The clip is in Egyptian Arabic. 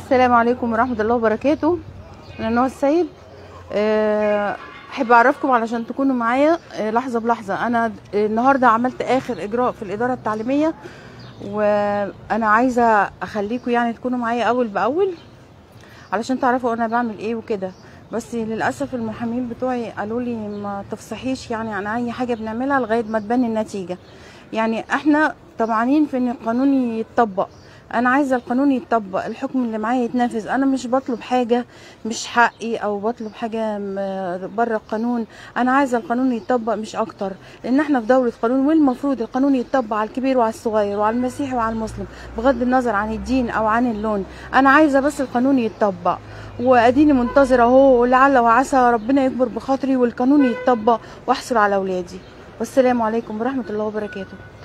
السلام عليكم ورحمة الله وبركاته أنا نوى السيد آه، أحب أعرفكم علشان تكونوا معايا آه، لحظة بلحظة أنا النهاردة عملت آخر إجراء في الإدارة التعليمية وأنا عايزة أخليكم يعني تكونوا معايا أول بأول علشان تعرفوا أنا بعمل إيه وكده بس للأسف المحامين بتوعي قالوا لي ما تفصحيش يعني عن أي حاجة بنعملها لغاية ما تبان النتيجة يعني احنا طمعانين في ان القانون يتطبق انا عايزه القانون يتطبق الحكم اللي معايا يتنفذ انا مش بطلب حاجه مش حقي او بطلب حاجه م- بره القانون انا عايزه القانون يتطبق مش اكتر لان احنا في دوله قانون والمفروض القانون يتطبق على الكبير وعلى الصغير وعلى المسيحي وعلى المسلم بغض النظر عن الدين او عن اللون انا عايزه بس القانون يتطبق واديني منتظره اهو لعل وعسى ربنا يكبر بخاطري والقانون يتطبق واحصل على اولادي والسلام عليكم ورحمه الله وبركاته